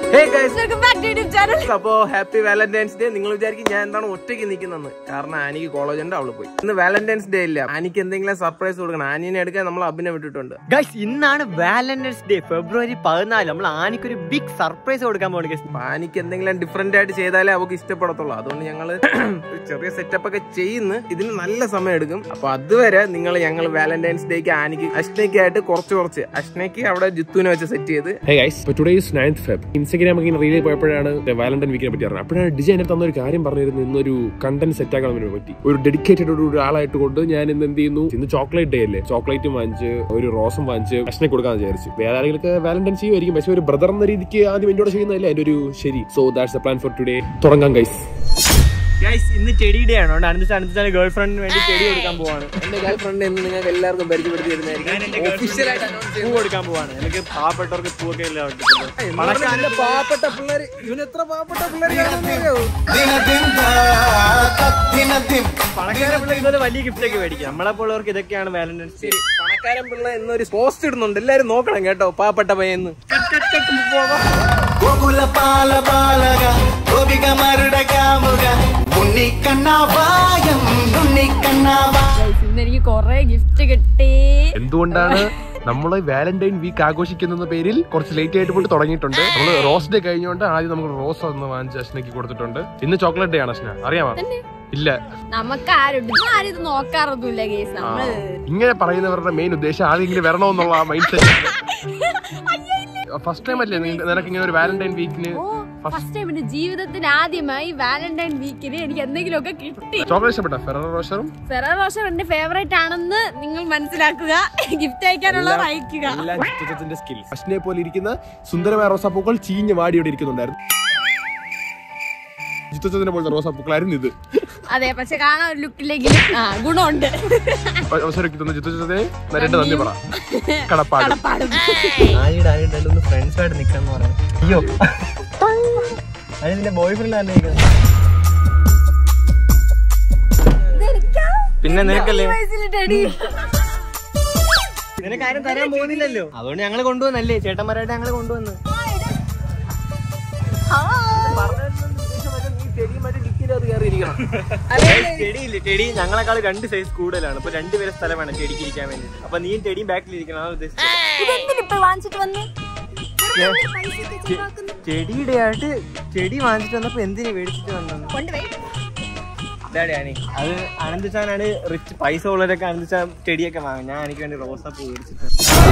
Hey guys. Welcome back to YouTube channel അപ്പോ happy valentine's day നിങ്ങൾ വിചാരിക്കും ഞാൻ എന്താണ് ഒറ്റയ്ക്ക് നിൽക്കുന്നതെന്ന് കാരണം ആനിക്ക് കോളേജ് ഉണ്ട് അവള് പോയി ഇന്ന് വാലന്റൈൻസ് ഡേ ഇല്ല ആനിക്ക് എന്തെങ്കിലും സർപ്രൈസ് കൊടുക്കണം ആനിനെ എടുക്കാൻ നമ്മൾ അഭിനെ വിട്ടിട്ടുണ്ട് ഗൈസ് ഇന്നാണ് വാലന്റൈൻസ് ഡേ ഫെബ്രുവരി പതിനാല് നമ്മൾ ആനിക്കൊരു ബിഗ് സർപ്രൈസ് കൊടുക്കാൻ പോകുന്നത് ഗൈസ് അപ്പൊ ആനിക്ക് എന്തെങ്കിലും ഡിഫറെന്റ് ആയിട്ട് ചെയ്താലേ അവൾക്ക് ഇഷ്ടപ്പെടത്തുള്ളൂ അതുകൊണ്ട് ഞങ്ങള് ഒരു ചെറിയ സെറ്റപ്പ് ഒക്കെ ചെയ്യുന്നു ഇതിന് നല്ല സമയം എടുക്കും അപ്പൊ അതുവരെ നിങ്ങൾ ഞങ്ങൾ വാലന്റൈൻസ് ഡേക്ക് ആനിക്ക് അഷ്നയ്ക്കായിട്ട് കുറച്ച് കുറച്ച് അഷ്നയ്ക്ക് അവിടെ ജിത്തുവിനെ വെച്ച് സെറ്റ് ചെയ്ത് ഹേ ഗൈസ് ഇപ്പോൾ today is ninth Feb Instagram ഒക്കെ ഇങ്ങനെ റീലിൽ പോയപ്പോഴാണ് വാലന്റൈൻ വീക്കിനെ പറ്റി അറിഞ്ഞത് അപ്പോഴാണ് ഡിജൈനർ തന്ന ഒരു കാര്യം പറഞ്ഞിരുന്നു ഇന്നൊരു കണ്ടന്റ് സെറ്റ് ആക്കാൻ വേണ്ടി പറ്റി ഒരു ഡെഡിക്കേറ്റഡ് ഒരു ഒരാളായിട്ട് കൊണ്ട് ഞാൻ ഇന്ന് എന്ത് ചെയ്യുന്നു ഇന്ന് ചോക്ലേറ്റ് ഡേ അല്ലേ ചോക്ലേറ്റും വാങ്ങിച്ച് ഒരു റോസും വാങ്ങിച്ച് അശ്നെ കൊടുക്കാന്ന് വിചാരിച്ചു വേറെ ആരെങ്കിലും വാലന്റൈൻ ചെയ്യുമായിരിക്കും പക്ഷെ ഒരു ബ്രദർ എന്ന രീതിക്ക് ആദ്യം എന്നോട് ചെയ്യുന്നതല്ലേ അതിന്റെ ഒരു ശരി so that's the plan for today തുടങ്ങാം ഗൈസ് ഗൈസ് ഇന്ന് ചെടി ഡേ ആണ് അതുകൊണ്ട് അനന്ത് അനന്ത് ഗേൾ ഫ്രണ്ടിന് വേണ്ടി ചെടി കൊടുക്കാൻ പോവാണ് എന്റെ ഗേൾ ഫ്രണ്ട് എന്ന് നിങ്ങൾക്ക് എല്ലാവർക്കും പരിചയപ്പെടുത്തി തരുന്നതായിരിക്കും ഒഫീഷ്യലായിട്ട് അനൗൺസ് പൂ കൊടുക്കാൻ പോവാണ് എനിക്ക് പാവപ്പെട്ടവർക്ക് പൂവൊക്കെ ഇല്ല കിട്ടുന്നത്. പണക്കാരന്റെ പാവപ്പെട്ട പിള്ളേര് ഇവന് എത്ര പാവപ്പെട്ട പിള്ളേര് പണക്കാരെ പിള്ളേർ ഇതുപോലെ വലിയ ഗിഫ്റ്റ് ഒക്കെ മേടിക്കും നമ്മളെ പോലുള്ളവർക്ക് ഇതൊക്കെയാണ് വാലന്റൈൻസ് ഡേ പണക്കാരൻ പിള്ള എന്നൊരു പോസ്റ്റ് ഇടുന്നുണ്ട് എല്ലാരും നോക്കണം കേട്ടോ പാവപ്പെട്ട പയ്യെന്ന് గోకుల పాల బాలగా గోపిక మరుడ కాముగ ఉన్ని కన్నావాయం ఉన్ని కన్నావా ഇന്ന് എനിക്ക് കൊറേ ഗിഫ്റ്റ് കിട്ടി എന്തുകൊണ്ടാണ് നമ്മൾ വാലന്റൈൻ വീക്ക് ആഘോഷിക്കുന്ന പേരിൽ കുറച്ച് ലേറ്റ് ആയിട്ട് പോയിട്ട് തുടങ്ങിയിട്ടുണ്ട് നമ്മൾ റോസ് ഡേ കഴിഞ്ഞുകൊണ്ട് ആദ്യം നമുക്ക് റോസ് ഒന്ന് വാങ്ങിച്ച് അശ്നയ്ക്ക് കൊടുത്തിട്ടുണ്ട് ഇന്ന് ചോക്ലേറ്റ് ഡേ ആണ് അശ്ന അറിയാമോ ഇല്ല നമുക്ക് ആരുണ്ട് ആരും ഇത് നോക്കാറൊന്നുമില്ല കേസ് ആ. നമ്മള് ഇങ്ങനെ പറയുന്നവരുടെ മെയിൻ ഉദ്ദേശം ആരെങ്കിലും വരണമെന്നുള്ള മൈൻഡ് സെറ്റ് ഫസ്റ്റ് ടൈം അല്ലേ നിനക്ക് നിനക്ക് ഇങ്ങനെ ഒരു വാലന്റൈൻ വീക്കിന് ഓ ഫസ്റ്റ് ടൈം എന്റെ ജീവിതത്തിന് ആദ്യമായി വാലന്റൈൻ വീക്കിന് എനിക്ക് എന്തെങ്കിലുമൊക്കെ കിട്ടി ചോക്ലേറ്റ് ഇഷ്ടപ്പെട്ട ഫെറർ റോഷറും ഫെറർ റോഷർ എന്റെ ഫേവറേറ്റ് ആണെന്ന് നിങ്ങൾ മനസ്സിലാക്കുക ഗിഫ്റ്റ് അയക്കാനുള്ളവർ അയക്കുക എല്ലാം ചിത്രത്തിന്റെ സ്കിൽ അശ്നെ പോലെ ഇരിക്കുന്ന സുന്ദരമായ റോസാപ്പൂക്കൾ ചീഞ്ഞ് വാടിയോടെ ഇരിക്കുന്നുണ്ടായിരുന്നു ജിത്തച്ചതിനെ പോലത്തെ റോസാപ്പൂക്കളായിരുന്നു ഇത് അതെ പക്ഷെ കാണാൻ ഒരു ലുക്കില്ലെങ്കിലും ആ ഗുണമുണ്ട് അവസരം തന്ന ജിത്തച്ചതിനെ രണ്ട് നന്ദി പറ കടപ്പാട് കടപ്പാടും ആനിയുടെ ആനിയുടെ ഒന്ന് ഫ്രണ്ട്സ് ആയിട്ട് നിക്കാന്ന് പറയാം അയ്യോ അത് നിന്റെ ബോയ് ഫ്രണ്ട് ആലോചിക്കുന്നത് പിന്നെ നിനക്കല്ലേ നിനക്ക് ആരും തരാൻ പോകുന്നില്ലല്ലോ അതുകൊണ്ട് ഞങ്ങള് കൊണ്ടുവന്നല്ലേ ചേട്ടന്മാരായിട്ട് ഞങ്ങള് കൊണ്ടുവന്ന് ചെടിയില്ലേ ചെടി ഞങ്ങളെക്കാൾ രണ്ട് സൈസ് കൂടുതലാണ് ഇപ്പൊ രണ്ടുപേരെ സ്ഥലം വേണം ചെടിക്ക് ഇരിക്കാൻ വേണ്ടി അപ്പൊ നീയും ചെടിയും ബാക്കിൽ ഇരിക്കണം അതാണ് ഉദ്ദേശിച്ചത് വാങ്ങിച്ചിട്ട് വന്ന് ചെടിയുടെ ആയിട്ട് ചെടി വാങ്ങിച്ചിട്ട് വന്നപ്പോ എന്തിനു മേടിച്ചിട്ട് വന്നത് കൊണ്ടുപോയി ഇതാടി ആനി അത് അനന്ത് ചാനാണ് റിച്ച് പൈസ ഉള്ളവരൊക്കെ അനന്ത് ചാൻ ചെടിയൊക്കെ വാങ്ങും ഞാൻ എനിക്ക് വേണ്ടി റോസാപ്പൂ മേടിച്ചിട്ട്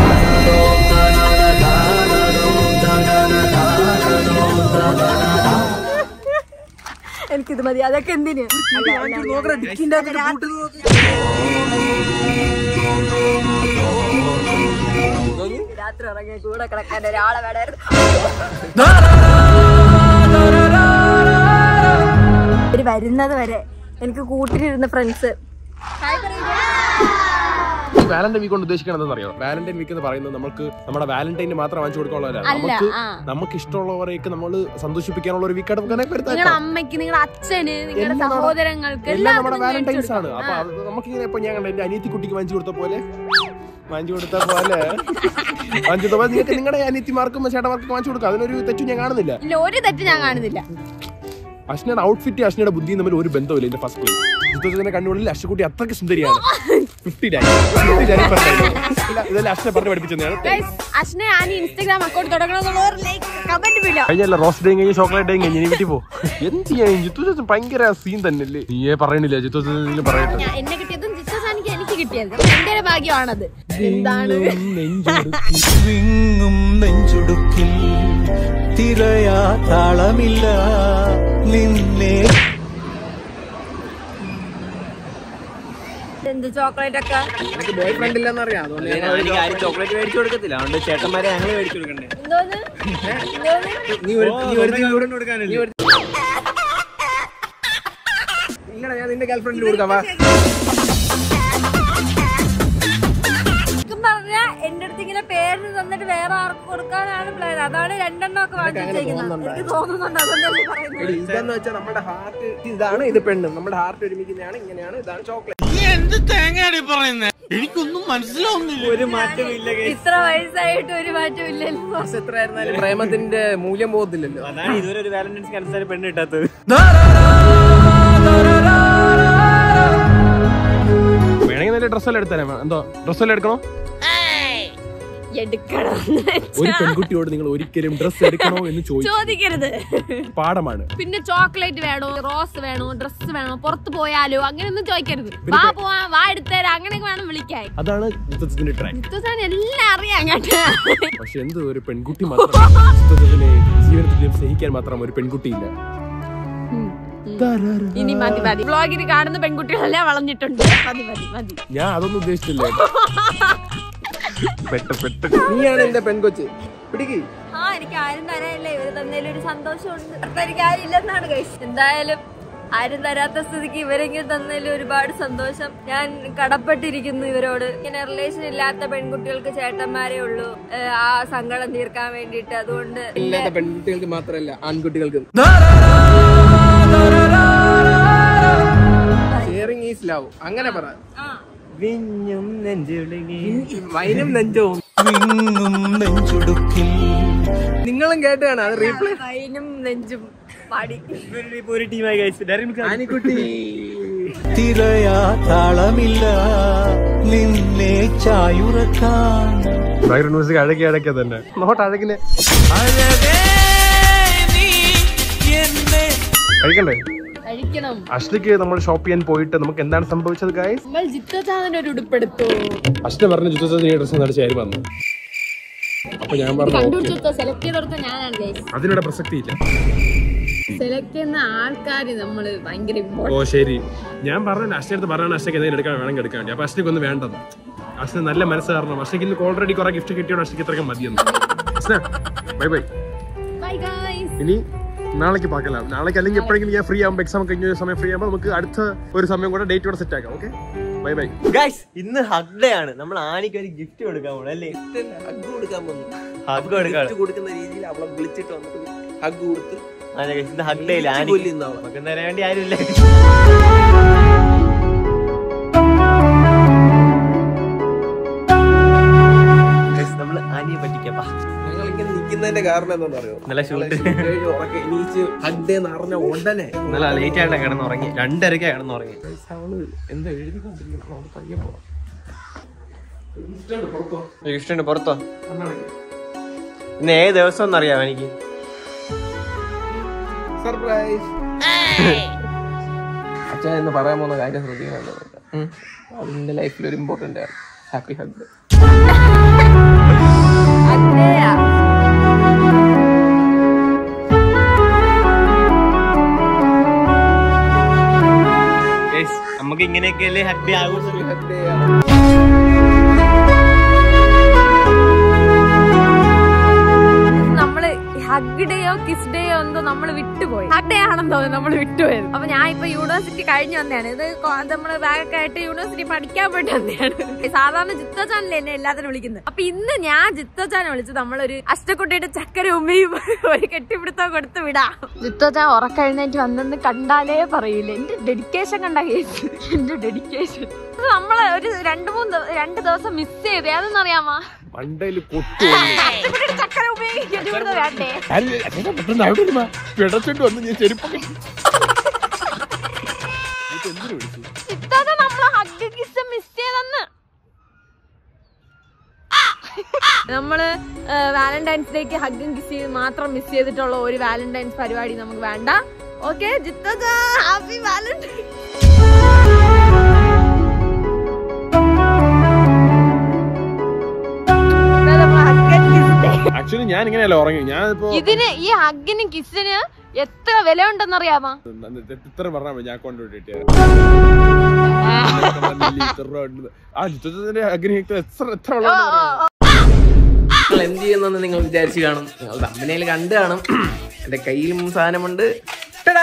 എനിക്കിത് മതി അതൊക്കെ എന്തിന് രാത്രി ഇറങ്ങി കൂടെ കിടക്കാൻ ഒരാളെ വേണമായിരുന്നു ഇവര് വരുന്നത് വരെ എനിക്ക് കൂട്ടിലിരുന്ന ഫ്രണ്ട്സ് ഈ വാലന്റൈൻ വീക്ക് കൊണ്ട് ഉദ്ദേശിക്കുന്നത് എന്താണെന്നറിയോ വാലന്റൈൻ വീക്ക് എന്ന് പറയുന്നത് നമുക്ക് നമ്മുടെ വാലന്റൈന് മാത്രം വാങ്ങിച്ചു കൊടുക്കാനുള്ളവരല്ല അല്ല, നമുക്ക് ആ. നമുക്ക് ഇഷ്ടമുള്ളവരെയൊക്കെ നമ്മൾ സന്തോഷിപ്പിക്കാനുള്ള ഒരു വീക്കായിട്ട് നമുക്ക് നിങ്ങളുടെ വരുത്താം അമ്മയ്ക്ക് നിങ്ങളുടെ അച്ഛന് നിങ്ങളുടെ എല്ലാം നമ്മുടെ- സഹോദരങ്ങൾക്ക് എല്ലാം നമ്മുടെ എല്ലാവർക്കും മേടിച്ചു വാലന്റൈൻസ് ആണ് കൊടുക്കാം. അപ്പൊ ആ. അത് നമുക്കിങ്ങനെ ഇപ്പൊ ഞാൻ കണ്ട എന്റെ അനിയത്തി കുട്ടിക്ക് വാങ്ങിച്ചു കൊടുത്ത പോലെ വാങ്ങിച്ചു കൊടുത്ത പോലെ വാങ്ങിച്ചു കൊടുത്ത പോലെ നിങ്ങൾക്ക് നിങ്ങളുടെ അനിയത്തിമാർക്കും ചേട്ടന്മാർക്കും വാങ്ങിച്ചു കൊടുക്കാം അതിനൊരു തെറ്റും ഞാൻ കാണുന്നില്ല ഇല്ല ഒരു തെറ്റ് ഞാൻ കാണുന്നില്ല അശ്നയുടെ ഔട്ട്ഫിറ്റ് അശ്നയുടെ ബുദ്ധിയും തമ്മിൽ ഒരു ബന്ധമില്ല എന്റെ ഫസ്റ്റ് പ്ലേസ് ജിത്തോജന്റെ കണ്ണുകളിൽ അശ്വക്കുട്ടി അത്രയ്ക്ക് സുന്ദരിയാണ് ഫിഫ്റ്റി ഇതെല്ലാം അശ്നെ പറഞ്ഞു പഠിപ്പിച്ചതാണ് ഗൈസ് അശ്നെ ഞാൻ ഇൻസ്റ്റാഗ്രാം അക്കൗണ്ട് തുടങ്ങണമെന്നുള്ളവർ ലൈക്ക് കമന്റ് ഇല്ല കഴിഞ്ഞല്ല റോസ് ഡേയും കഴിഞ്ഞ് ചോക്ലേറ്റ് ഡേയും കഴിഞ്ഞ് ഇനി വീട്ടിൽ പോ എന്ത് ചെയ്യാൻ ജിത്തു ഭയങ്കര സീൻ തന്നെയല്ലേ നീയെ പറയണില്ല ജിത്തു പറയട്ടെ ഞാൻ എന്നെ കിട്ടിയതും ജിത്തസാനിക്ക് എനിക്ക് കിട്ടിയത് എന്റെ ഒരു ഭാഗ്യമാണത് എന്താണ് വിങ്ങും നെഞ്ചുടുക്കിൽ തിരയാ താളമില്ല നിന്നെ എന്ത് ചോക്ലേറ്റ് ഒക്കെ എനിക്ക് ബോയ് ഫ്രണ്ട് ഇല്ലെന്ന് അറിയാം അതുകൊണ്ട് ഞാൻ എനിക്ക് ആരും ചോക്ലേറ്റ് മേടിച്ചു കൊടുക്കത്തില്ല അതുകൊണ്ട് ചേട്ടന്മാരെ ഞങ്ങൾ മേടിച്ചു കൊടുക്കണ്ടേ എന്തോന്ന് എന്തോന്ന് നീ ഒരു നീ ഒരു ഇവിടെ കൊടുക്കാനല്ലേ ഇല്ലടാ ഞാൻ നിന്റെ ഗേൾ ഫ്രണ്ടിൽ കൊടുക്കാം വാ ശരിക്കും പറഞ്ഞാ എന്റെ അടുത്ത് ഇങ്ങനെ പേര് തന്നിട്ട് വേറെ ആർക്ക് കൊടുക്കാനാണ് പ്ലാൻ അതാണ് രണ്ടെണ്ണം ഒക്കെ വാങ്ങിച്ചിരിക്കുന്നത് എനിക്ക് തോന്നുന്നുണ്ട് അതുകൊണ്ടല്ലേ പറയുന്നത് എടി, ഇതെന്ന് വെച്ചാൽ നമ്മുടെ ഹാർട്ട് ഇതാണ് ഇത് പെണ്ണും നമ്മുടെ ഹാർട്ട് ഒരുമിക്കുന്നതാണ് ഇങ്ങനെയാണ് ഇതാണ് ചോക്ലേറ്റ് എനിക്കൊന്നും മനസ്സിലാവുന്നില്ല ഒരു മാറ്റവും ഇല്ല guys. ഇത്ര വയസ്സായിട്ട് ഒരു മാറ്റവും ഇല്ലല്ലോ പക്ഷെ എത്ര ആയിരുന്നാലും പ്രേമത്തിന്റെ മൂല്യം പോകത്തില്ലല്ലോ അതാണ് ഇതുവരെ ഒരു വാലന്റൈൻസ് കനസാരി പെണ്ണ് കിട്ടാത്തത് വേണമെങ്കിൽ നല്ല ഡ്രസ്സെല്ലാം എടുത്തരാം എന്തോ ഡ്രസ്സെല്ലാം എടുക്കണോ എടുക്കണം ഒരു പെൺകുട്ടിയോട് നിങ്ങൾ ഒരിക്കലും ഡ്രസ്സ് എടുക്കണോ എന്ന് ചോദിച്ചു ചോദിക്കരുത് പാഠമാണ് പിന്നെ ചോക്ലേറ്റ് വേണോ റോസ് വേണോ ഡ്രസ് വേണോ പുറത്ത് പോയാലോ അങ്ങനെയൊന്നും ചോദിക്കരുത് വാ പോവാ വാ എടുത്തേരാ അങ്ങനെയൊക്കെ വേണം വിളിക്കാൻ അതാണ് യുദ്ധത്തിന്റെ ട്രാക്ക് യുദ്ധസാൻ എല്ലാം അറിയാം കേട്ടോ പക്ഷെ എന്ത് ഒരു പെൺകുട്ടി മാത്രം യുദ്ധത്തിനെ ജീവിതത്തിൽ സ്നേഹിക്കാൻ മാത്രം ഒരു പെൺകുട്ടിയില്ല ഇനി മതി മതി ബ്ലോഗിൽ കാണുന്ന പെൺകുട്ടികളെല്ലാം വളഞ്ഞിട്ടുണ്ട് മതി മതി മതി ഞാൻ അതൊന്നും ഉദ്ദേശിച്ചില്ല പെട്ട് പെട്ട് നീയാണ് എന്റെ പെൺകൊച്ച് പിടിക്ക് ആ എനിക്ക് ആരും തരാനില്ല ഇവര് തന്നതിൽ ഒരു സന്തോഷമുണ്ട് അടുത്ത എനിക്ക് ആരും ഇല്ലെന്നാണ് കഴിച്ചത് എന്തായാലും ആരും തരാത്ത സ്ഥിതിക്ക് ഇവരെങ്കിലും തന്നതിൽ ഒരുപാട് സന്തോഷം ഞാൻ കടപ്പെട്ടിരിക്കുന്നു ഇവരോട് ഇങ്ങനെ റിലേഷൻ ഇല്ലാത്ത പെൺകുട്ടികൾക്ക് ചേട്ടന്മാരേ ഉള്ളൂ ഏഹ് ആ സങ്കടം തീർക്കാൻ വേണ്ടിയിട്ട് അതുകൊണ്ട് ഇല്ലാത്ത പെൺകുട്ടികൾക്ക് മാത്രമല്ല ആൺകുട്ടികൾക്കും ഷെയറിംഗ് ഈസ് ലവ് അങ്ങനെ പറ വിഞ്ഞും നെഞ്ചുളുങ്ങി വൈനും നെഞ്ചവും വിങ്ങും നെഞ്ചുടുക്കിൽ നിങ്ങളും കേട്ടാണ് അത് റീപ്ലേ വൈനും നെഞ്ചും പാടി ഇപ്പൊ ഒരു ടീമായി കഴിച്ചു ആനിക്കുട്ടി തിരയാ താളമില്ല നിന്നെ ചായുറക്കാൻ ബാക്ക്ഗ്രൗണ്ട് മ്യൂസിക് അഴകി അഴകിയ തന്നെ നോട്ട് അഴകിനെ കഴിക്കണ്ടേ കഴിക്കണം അശ്ലിക്ക് നമ്മൾ ഷോപ്പ് ചെയ്യാൻ പോയിട്ട് നമുക്ക് എന്താണ് സംഭവിച്ചത് ഗായ്സ് നമ്മൾ ജിത്തച്ചാതിന്റെ ഒരു ഉടുപ്പെടുത്തു അശ്ല പറഞ്ഞ ജുദ്ധത്തിന് ഡ്രസ് നടിച്ച് ആര് വന്നു അപ്പൊ ഞാൻ പറഞ്ഞു ഓക്കെ കണ്ടുപിടിച്ചെടുത്ത സെലക്ട് ചെയ്തെടുത്ത ഞാനാണ് ഗൈസ് അതിനോട് പ്രസക്തിയില്ല സെലക്ട് ചെയ്യുന്ന ആൾക്കാര് നമ്മള് ഭയങ്കര ഓ ശരി ഞാൻ പറഞ്ഞു അശ്വ അടുത്ത് പറഞ്ഞാണ് അശ്വക്ക് എന്തെങ്കിലും എടുക്കാൻ വേണമെങ്കിൽ എടുക്കാൻ വേണ്ടി അപ്പൊ അശ്വക്ക് ഒന്നും വേണ്ടത് അശ്വ നല്ല മനസ്സ് കാരണം അശ്വക്ക് ഇന്ന് ഓൾറെഡി കുറെ ഗിഫ്റ്റ് കിട്ടിയോണ്ട് അശ്വക്ക് ഇത്രയ്ക്ക് മതിയെന്ന് Ashna bye bye bye guys ഇനി നാളേക്ക് പാക്കലാം നാളേക്ക് അല്ലെങ്കിൽ എപ്പോഴെങ്കിലും ഞാൻ ഫ്രീ ആകുമ്പോൾ എക്സാം കഴിഞ്ഞ ഒരു സമയം ഫ്രീ ആകുമ്പോൾ നമുക്ക് അടുത്ത ഒരു സമയം കൂടെ ഡേറ്റ് കൂടെ സെറ്റ് ആക്കാം ഓക്കെ ബൈ ബൈ ഗൈസ് ഇന്ന് ഹഗ് ഡേ ആണ് നമ്മൾ ആനിക്ക് ഒരു ഗിഫ്റ്റ് കൊടുക്കാൻ പോകണം അല്ലേ ഹഗ് കൊടുക്കാൻ വന്നു ഹഗ് കൊടുക്കാൻ Gift കൊടുക്കുന്ന രീതിയിൽ അവളെ വിളിച്ചിട്ട് വന്നിട്ട് ഹഗ് കൊടുത്ത് അതെ guys, ഇന്ന് ഹഗ് ഡേ ഇല്ല ആനി കൊല്ലുന്ന അവളെ നമുക്ക് തരാൻ വേണ്ടി ആരുമില്ല Guys, നമ്മള് ആനിയെ പറ്റിക്കപ്പാ ഞങ്ങൾ ഇങ്ങനെ നിൽക്കുന്നതിന്റെ കാരണം എന്താണെന്ന് അറിയോ നല്ല shoot. ഉറക്കെ എണീച്ച് ഹഗ് ഡേ എന്ന് അറിഞ്ഞ ഉടനെ നല്ല ലേറ്റ് ആയിട്ടാണ് കിടന്നുറങ്ങി രണ്ടരക്കാ കിടന്നുറങ്ങി അവള് എന്താ എഴുതിക്കൊണ്ടിരിക്കണം അവിടെ പയ്യെ പോവാം ഗിഫ്റ്റ് ഉണ്ട് പുറത്തോ ഇന്ന് ഏത് ദിവസം എന്നറിയാം എനിക്ക് സർപ്രൈസ് അച്ഛൻ എന്ന് പറയാൻ പോകുന്ന കാര്യം ശ്രദ്ധിക്കണം അതിന്റെ ലൈഫിൽ ഒരു ഇമ്പോർട്ടന്റ് ആണ് ഹാപ്പി ഹഗ് അതെയാ Guys, നമുക്ക് ഇങ്ങനെയൊക്കെയല്ലേ ഹഗ് ഡേ ആഘോഷം ഹഗ് ഡേ നമ്മള് ഹഗ് ഡേയോ കിസ് ഡേയോ എന്തോ നമ്മൾ വിട്ടുപോയി ഹഗ് ഡേ ആണെന്ന് തോന്നുന്നു നമ്മൾ വിട്ടുപോയത് അപ്പൊ ഞാൻ ഇപ്പൊ യൂണിവേഴ്സിറ്റി കഴിഞ്ഞു വന്നതാണ് ഇത് കൊ- നമ്മള് ബാഗൊക്കെ ആയിട്ട് യൂണിവേഴ്സിറ്റി പഠിക്കാൻ പോയിട്ട് വന്നതാണ് സാധാരണ ജിത്തോച്ചാനല്ലേ എന്നെ എല്ലാത്തിനും വിളിക്കുന്നത് അപ്പൊ ഇന്ന് ഞാൻ ജിത്തോച്ചാനെ വിളിച്ചത് നമ്മളൊരു അഷ്ടക്കുട്ടിയുടെ ചക്കര ഉമ്മയും ഒരു കെട്ടിപ്പിടുത്തം കൊടുത്ത് വിടാം ജിത്തോച്ചാൻ ഉറക്കഴിഞ്ഞേറ്റ് വന്നെന്ന് കണ്ടാലേ പറയൂല എന്റെ ഡെഡിക്കേഷൻ കണ്ട കേസ് എന്റെ ഡെഡിക്കേഷൻ നമ്മള് ഒരു രണ്ടു മൂന്ന് ദിവ- രണ്ട് ദിവസം മിസ് ചെയ്ത് അതെന്നറിയാമോ മണ്ടയിൽ കൊത്തു അഷ്ടക്കുട്ടിയുടെ ചക്കര ഉമ്മയും കെട്ടിപ്പിടുത്തം വേണ്ടേ പെട്ടെന്ന് അവിടെ ഇരുന്നാ. പിടച്ചോണ്ട് വന്ന് ഞാൻ ചെരുപ്പൊക്കെ എന്തിനു വിളിച്ചു ഇത്തവണ നമ്മള് ഹഗ് കിസ് മിസ് ചെയ്തെന്ന് നമ്മള് വാലന്റൈൻസ് ഡേക്ക് ഹഗും കിസ് ചെയ്ത് മാത്രം മിസ് ചെയ്തിട്ടുള്ള ഒരു വാലന്റൈൻസ് പരിപാടി നമുക്ക് വേണ്ട ഓക്കെ ഹാപ്പി വാലന്റൈൻ ആക്ച്വലി ഞാൻ ഇങ്ങനെയല്ല ഉറങ്ങി ഞാൻ ഇപ്പോ ഇതിന് ഈ ഹഗിന് കിസിന് എത്ര വില ഉണ്ടെന്നറിയാമോ ഇത്ര പറഞ്ഞാൽ മതി ഞാൻ കൊണ്ടുപോയിട്ട് ആ യുദ്ധത്തിന്റെ അഗ്നിഹിക്ത എത്ര എത്ര വെള്ളം ഉണ്ടെന്ന് അറിയാമോ? നിങ്ങൾ എന്ത് ചെയ്യുന്നെന്ന് നിങ്ങൾ വിചാരിച്ചു കാണും നിങ്ങൾ തമ്മനയിൽ കണ്ടു കാണും എന്റെ കയ്യിലും സാധനമുണ്ട് ടാടാ!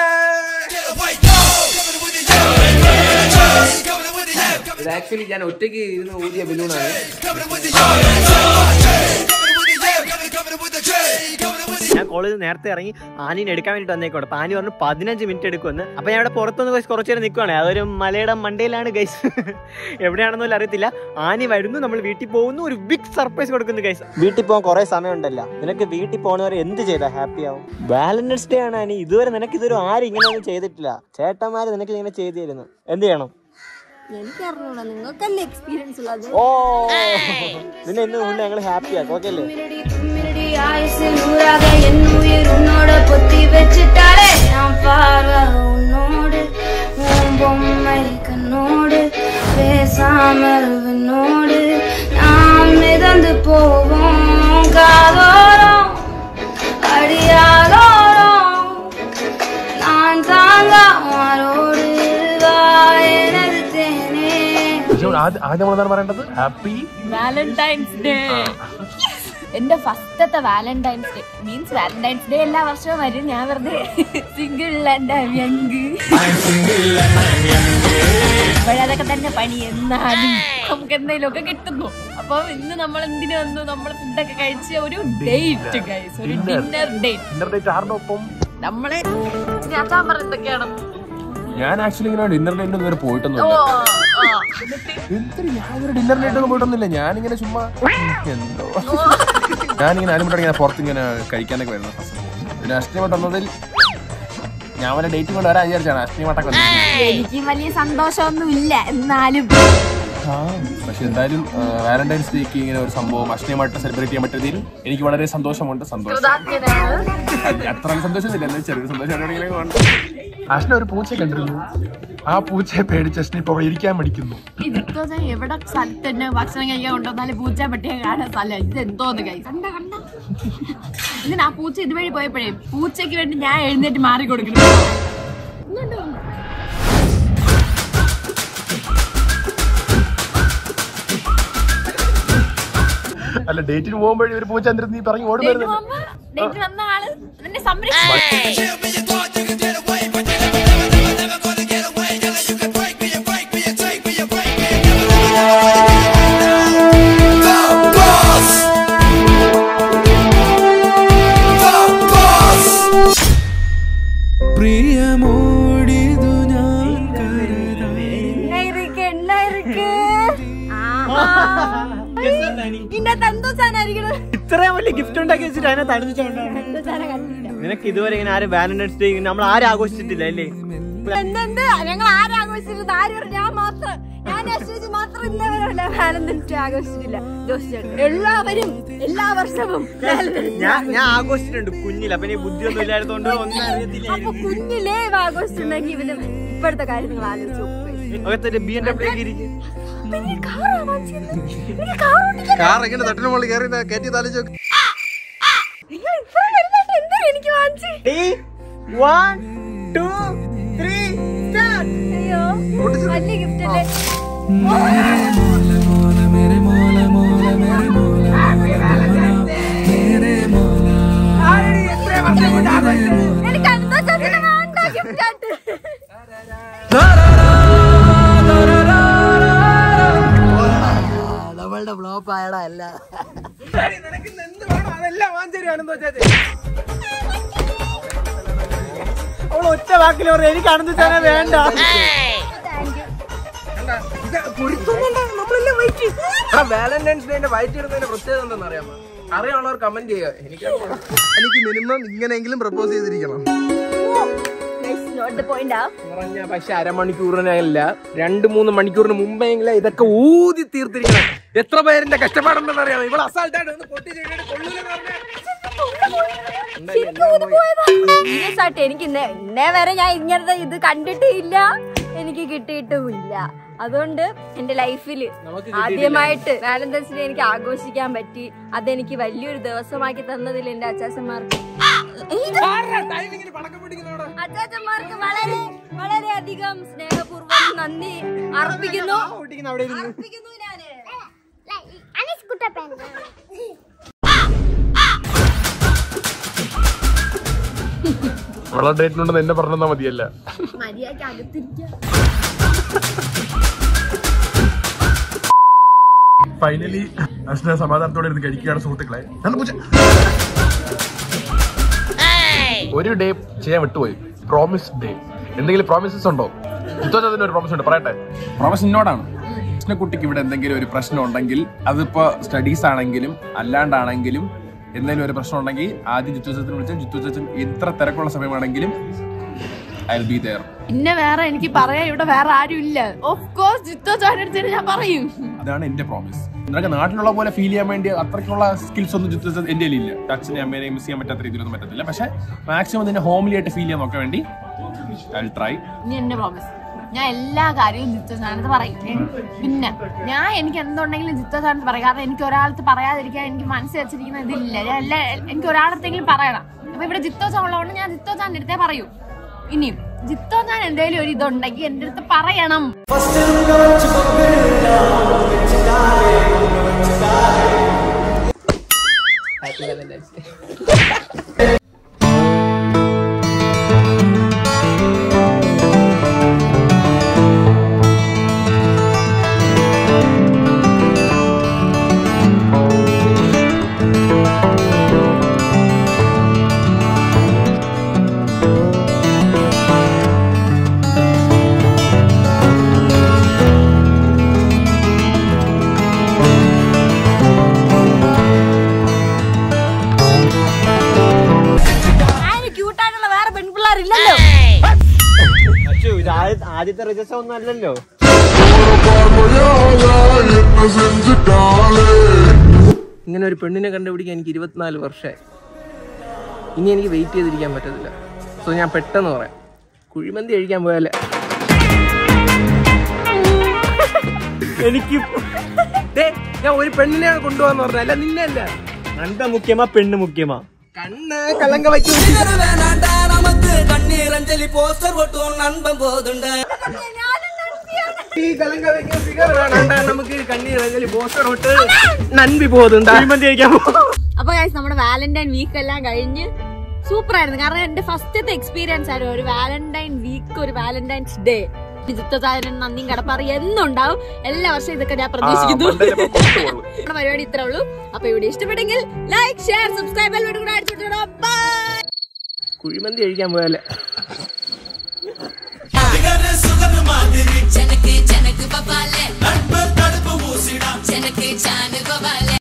ഇത് ആക്ച്വലി ഞാൻ ഒറ്റയ്ക്ക് ഇരുന്ന് ഊതിയ ബലൂണാണ് ഞാൻ കോളേജ് നേരത്തെ ഇറങ്ങി ആനീനെ എടുക്കാൻ വേണ്ടിട്ട് വന്നേക്കോട്ടെ അപ്പൊ ആനി പറഞ്ഞു പതിനഞ്ച് മിനിറ്റ് എടുക്കുമെന്ന് അപ്പൊ ഞാൻ ഇവിടെ പുറത്തുനിന്ന് കുറച്ച് കുറച്ച് നേരം നിൽക്കുവാണ് അതൊരു മലയുടെ മണ്ടയിലാണ് ഗൈസ് എവിടെയാണെന്ന് പോലും അറിയത്തില്ല ആനി വരുന്നു നമ്മൾ വീട്ടിൽ പോകുന്നു ഒരു ബിഗ് സർപ്രൈസ് കൊടുക്കുന്നു ഗൈസ് വീട്ടിൽ പോകാൻ കുറെ സമയം ഉണ്ടല്ലോ നിനക്ക് വീട്ടിൽ പോകുന്നവരെ എന്ത് ചെയ്താ ഹാപ്പി ആവും വാലന്റൈൻസ് ഡേ ആണ് ആനി ഇതുവരെ നിനക്ക് ഇതൊരു ആരും ഇങ്ങനെ ഒന്നും ചെയ്തിട്ടില്ല ചേട്ടന്മാര് നിനക്ക് ഇങ്ങനെ ചെയ്തു തരുന്നു എന്ത് ചെയ്യണം എനിക്കറിഞ്ഞൂടാ നിങ്ങൾക്കല്ലേ എക്സ്പീരിയൻസ് ഉള്ളത് ഓ നിന്നെ ഇന്ന് മുന്നേ ഞങ്ങൾ ഹാപ്പി ആക്കും ഓക്കെ അല്ലേ மிரடி மிரடி ஆயுசில் ஊராக என் உயிர் உன்னோட பொத்தி வச்சுட்டாலே நான் பார்வை உன்னோடு உன் பொம்மை கண்ணோடு பேசாமல் விண்ணோடு நாம் மிதந்து போவோம் காதோரம் அடியாதோரம் நான் தாங்க மாறோடு வா எனது தேனே പക്ഷെ ആദ്യം ആദ്യം നമ്മളെന്താണ് പറയേണ്ടത് ഹാപ്പി വാലന്റൈൻസ് ഡേ എന്റെ ഫസ്റ്റത്തെ valentine's day means valentine's day എല്ലാ വർഷവും വരും ഞാൻ വെറുതെ സിംഗിൾ ആൻഡ് യങ് അതൊക്കെ തന്നെ പണി എന്നാലും നമുക്ക് എന്തെങ്കിലുമൊക്കെ കിട്ടുന്നു അപ്പൊ ഇന്ന് നമ്മൾ എന്തിനു വന്നു നമ്മൾ ഫുഡൊക്കെ കഴിച്ച ഒരു ഡേറ്റ് ഗൈസ് ഒരു ഡിന്നർ ഡേറ്റ് ഡിന്നർ ഡേറ്റ് ആരുടെ ഒപ്പം നമ്മളെ ഞാൻ പറഞ്ഞതൊക്കെയാണ് ഞാൻ ആക്ച്വലി ഇങ്ങനെ ഡിന്നർ ഡേറ്റ് ഒന്നും പോയിട്ടൊന്നും എന്തൊരു ഞാനൊരു ഡിന്നർ ഡേറ്റ് ഒന്നും പോയിട്ടൊന്നുമില്ല ഞാനിങ്ങനെ ചുമ്മാ എന്തോ ഞാനിങ്ങനെ ആരും ഇങ്ങനെ പുറത്ത് ഇങ്ങനെ കഴിക്കാനൊക്കെ വരുന്നു പിന്നെ അഷ്ടമി വന്നതിൽ ഞാൻ വല്ല ഡേറ്റ് കൊണ്ട് വരാൻ വിചാരിച്ചാണ് അഷ്ടമി വട്ടൊക്കെ വന്നത് എനിക്ക് വലിയ സന്തോഷമൊന്നും ഇല്ല എന്നാലും പക്ഷെ എന്തായാലും വാലന്റൈൻസ് ഡേക്ക് ഇങ്ങനെ ഒരു സംഭവം അഷ്ടമിയായിട്ട് സെലിബ്രേറ്റ് ചെയ്യാൻ പറ്റിയതിൽ എനിക്ക് വളരെ സന്തോഷമുണ്ട് സന്തോഷം അത് അത്ര സന്തോഷമില്ല എന്നാൽ ചെറിയ സന്തോഷം അഷ്ണ ഒരു പൂച്ചയെ കണ്ടിരുന്നു ആ പൂച്ചയെ പേടിച്ച് അഷ്ണ ഇപ്പൊ അവിടെ ഇരിക്കാൻ മടിക്കുന്നു ഇതിപ്പോ എവിടെ സ്ഥലത്ത് തന്നെ ഭക്ഷണം കഴിക്കാൻ കൊണ്ടുവന്നാലും പൂച്ച പട്ടിയെ കാണാൻ സ്ഥലം ഇത് എന്തോന്ന് കൈ കണ്ട കണ്ട എന്നിട്ട് ആ പൂച്ച ഇതുവഴി പോയപ്പോഴേ പൂച്ചയ്ക്ക് വേണ്ടി ഞാൻ എഴുന്നേറ്റ് മാറി കൊടുക്കുന്നു ഇങ്ങോട്ട് വന്നു. അല്ല ഡേറ്റിന് പോകുമ്പോഴേ ഒരു പൂച്ച എന്നിട്ട് നീ പറഞ്ഞു ഓടി ഡേറ്റ് വരുന്നത് പോകുമ്പോ ഡേറ്റ് വന്ന ആള് എന്നെ സംരക്ഷിക്കും പ്രിയമോടിതു ഞാൻ കരുതാ என்ன இருக்கு என்ன இருக்கு പിന്നെ തന്തൂച്ചാനായിരിക്കണം ഇത്രയും വലിയ ഗിഫ്റ്റ് ഉണ്ടാക്കി വെച്ചിട്ട് അതിനെ തണിച്ചിട്ടുണ്ടാണ് തന്തൂച്ചാനെ കണ്ടില്ല നിനക്ക് ഇതുവരെ ഇങ്ങനെ ആരും വാലന്റൈൻസ് ഡേ നമ്മൾ ആരും ആഘോഷിച്ചിട്ടില്ല അല്ലേ എന്തെന്ത് ഞങ്ങൾ ആരാഘോഷിച്ചിരുന്നത് ആര് പറഞ്ഞു ഞാൻ മാത്രം ഞാൻ അശ്വജി മാത്രം ഇന്നവരല്ല വാലന്റൈൻസ് ഡേ ആഘോഷിച്ചിട്ടില്ല ജോസിച്ചേട്ടൻ എല്ലാവരും എല്ലാ വർഷവും Valentine's Day ഞാൻ ഞാൻ ആഘോഷിച്ചിട്ടുണ്ട് കുഞ്ഞിൽ അപ്പൊ എനിക്ക് ബുദ്ധിയൊന്നും ഇല്ലാത്തതുകൊണ്ട് ഒന്നും അപ്പൊ അറിയത്തില്ല കുഞ്ഞിലേ ആഘോഷിച്ചിട്ടുണ്ടെങ്കിൽ ഇവന് ഇപ്പോഴത്തെ കാര്യം നിങ്ങൾ ആലോചിച്ച് നോക്ക്. അകത്തൊരു ബി എൻ ഡബ്ല്യൂ ഇരിക്കും അപ്പൊ എനിക്ക് കാറാ വാങ്ങിച്ചത്. എനിക്ക് കാർ ഓടിക്കാൻ കാർ എങ്ങനെ തട്ടിന് മുകളിൽ കയറി കയറ്റി തലച്ചു അയ്യോ, ഇത്ര വലുതായിട്ട് എന്തിനാ എനിക്ക് വാങ്ങിച്ചേ? വൺ ടു ത്രീ അയ്യോ, വലിയ ഗിഫ്റ്റ് അല്ലേ എനിക്ക് എന്താ ചേട്ടന് വേണ്ട gift ആയിട്ട്. അവൾ ഒറ്റ വാക്കിൽ പറഞ്ഞു എനിക്ക് അണന്ത് തന്നെ വേണ്ട വാലന്റൈൻസ് ഡേന്റെ വൈറ്റ് ഇടുന്നതിന്റെ പ്രത്യേകത എന്താണെന്ന് അറിയാമോ അറിയാനുള്ളവർ കമന്റ് ചെയ്യുക എനിക്ക് എനിക്ക് മിനിമം ഇങ്ങനെയെങ്കിലും പ്രപ്പോസ് ചെയ്തിരിക്കണം Guys, note the point ആ. പറഞ്ഞ പക്ഷെ അരമണിക്കൂറിനല്ല രണ്ട് മൂന്ന് മണിക്കൂറിന് മുമ്പെങ്കിലും ഇതൊക്കെ ഊതി തീർത്തിരിക്കണം എത്ര പേരിന്റെ കഷ്ടപ്പാടുണ്ടെന്ന് അറിയാമോ ഇവിടെ അസാൾട്ടായിട്ട് ഒന്ന് പൊട്ടി ചെയ്തിട്ട് കൊള്ളൂലെന്ന് പറഞ്ഞാ. ശരിക്കും ഊതി പോയതാ. Serious ആയിട്ട് എനിക്ക് ഇന്നേ ഇന്നേ വരെ ഞാൻ ഇങ്ങനത്തെ ഇത് കണ്ടിട്ടേ ഇല്ല എനിക്ക് കിട്ടിയിട്ടുമില്ല അതുകൊണ്ട് എന്റെ ലൈഫിൽ ആദ്യമായിട്ട് വാലന്റൈൻസ് ഡേ എനിക്ക് ആഘോഷിക്കാൻ പറ്റി അതെനിക്ക് വലിയൊരു ദിവസമാക്കി തന്നതിൽ എന്റെ അച്ചാച്ചന്മാർക്ക് അച്ചാച്ചന്മാർക്ക് വളരെ വളരെ അധികം സ്നേഹപൂർവ്വം നന്ദി അർപ്പിക്കുന്നു അർപ്പിക്കുന്നു ഞാന് അവളെ ഡേറ്റിനുണ്ടെന്ന് എന്നെ പറഞ്ഞാൽ മതിയല്ല മര്യാദക്ക് അകത്തിരിക്കുക ഫൈനലി അഷ്ണ സമാധാനത്തോടെ ഇരുന്ന് കഴിക്കുകയാണ് സുഹൃത്തുക്കളെ നല്ല പൂച്ച ഒരു ഡേ ചെയ്യാൻ വിട്ടുപോയി പ്രോമിസ് ഡേ എന്തെങ്കിലും പ്രോമിസസ് ഉണ്ടോ ജിത്തോച്ചതിന് ഒരു പ്രോമിസ് ഉണ്ട് പറയട്ടെ പ്രോമിസ് എന്നോടാണ് കൃഷ്ണക്കുട്ടിക്ക് ഇവിടെ എന്തെങ്കിലും ഒരു പ്രശ്നം ഉണ്ടെങ്കിൽ അതിപ്പോ സ്റ്റഡീസ് ആണെങ്കിലും അല്ലാണ്ടാണെങ്കിലും എന്തെങ്കിലും ഒരു പ്രശ്നം ഉണ്ടെങ്കിൽ ആദ്യം ജിത്തുച്ചത്തിന് വിളിച്ചാൽ ജിത്തുച്ചൻ എത്ര തിരക്കുള്ള സമയമാണെങ്കിലും ഐ ബി ദയർ പിന്നെ വേറെ എനിക്ക് പറയാൻ ഇവിടെ വേറെ ആരും ഇല്ല ഓഫ് കോഴ്സ് ജിത്തോ ചാനടുത്തിന് ഞാൻ പറയും അതാണ് എന്റെ പ്രോമിസ് നിനക്ക് നാട്ടിലുള്ള പോലെ ഫീൽ ചെയ്യാൻ വേണ്ടി അത്രയ്ക്കുള്ള സ്കിൽസ് ഒന്നും ജിത്തു എന്റെ ഇല്ല അച്ഛനെ അമ്മേനെ മിസ് ചെയ്യാൻ പറ്റാത്ത രീതിയിലൊന്നും പറ്റത്തില്ല പക്ഷെ മാക്സിമം നിന്നെ ഹോംലി ആയിട്ട് ഫീൽ ചെയ്യാൻ നോക്കാൻ വേണ്ടി ഐ ട്രൈ ഇനി എന്റെ പ്രോമിസ് ഞാൻ എല്ലാ കാര്യവും ജിത്തോ ചാനത്ത് പറയും ഏ? പിന്നെ ഞാൻ എനിക്ക് എന്തുണ്ടെങ്കിലും ജിത്തോ ചാനത്ത് പറയും കാരണം എനിക്ക് ഒരാളത്ത് പറയാതിരിക്കാൻ എനിക്ക് മനസ്സിൽ വെച്ചിരിക്കുന്ന ഇതില്ല ഞാൻ എല്ലാ എനിക്ക് ഒരാളത്തെങ്കിലും പറയണം അപ്പൊ ഇവിടെ ജിത്തോ ചാൻ ഉള്ളതുകൊണ്ട് ഞാൻ ജിത്തോ ചാൻ്റെ അടുത്തേ പറയൂ ഇനിയും ജിത്തോ ചാൻ എന്തെങ്കിലും ഒരു ഇതുണ്ടെങ്കിൽ എന്റെ അടുത്ത് പറയണം ക്യൂട്ടായിട്ടുള്ള വേറെ പെൺപിള്ളേരില്ലല്ലോ അച്ചു ഇത് ആദ്യ- ആദ്യത്തെ രജിസ്റ്റർ ഒന്നും അല്ലല്ലോ ഇങ്ങനെ ഒരു പെണ്ണിനെ കണ്ടുപിടിക്കാൻ എനിക്ക് ഇരുപത്തിനാല് വർഷമായി ഇനി എനിക്ക് വെയിറ്റ് ചെയ്തിരിക്കാൻ പറ്റത്തില്ല സോ ഞാൻ പെട്ടെന്ന് പറയാം കുഴിമന്തി കഴിക്കാൻ പോയാലേ എനിക്ക് ദേ, ഞാൻ ഒരു പെണ്ണിനെയാണ് കൊണ്ടുപോകാന്ന് പറഞ്ഞ അല്ല നിന്നെ അല്ല അന്ത മുഖ്യമാ പെണ്ണ് മുഖ്യമാ കണ്ണ് കലങ്ക വയ്ക്കും വേണാണ്ട നമുക്ക് കണ്ണീരഞ്ജലി പോസ്റ്റർ പൊട്ടും നൻപം പോതുണ്ട് ഈ കലങ്ക വയ്ക്കുന്ന ഫിഗർ വേണണ്ട നമുക്ക് കണ്ണീർ അഞ്ചലി പോസ്റ്റർ തൊട്ട് നൻപി പോകുന്നുണ്ടാ കുഴിമന്തി കഴിക്കാൻ പോ- അപ്പൊ guys, നമ്മുടെ വാലന്റൈൻ വീക്ക് എല്ലാം കഴിഞ്ഞ് സൂപ്പർ ആയിരുന്നു കാരണം എന്റെ ഫസ്റ്റത്തെ എക്സ്പീരിയൻസ് ആയിരുന്നു ഒരു വാലന്റൈൻ വീക്ക് ഒരു വാലന്റൈൻസ് ഡേ ജിത്തചാരൻ നന്ദിയും കടപ്പറി എന്നും ഉണ്ടാവും എല്ലാ വർഷവും ഇതൊക്കെ ഞാൻ പ്രതീക്ഷിക്കുന്നു നമ്മുടെ പരിപാടി ഇത്രേ ഉള്ളൂ അപ്പൊ ഇവിടെ ഇഷ്ടപ്പെട്ടെങ്കിൽ like share subscribe bell button കൂടെ അടിച്ചിട്ടോ ബൈ കുഴിമന്തി കഴിക്കാൻ പോയാലേ ജനക്ക് ജനക്ക് ബബാലെ ജനക്ക് ജാന് ബബാലെ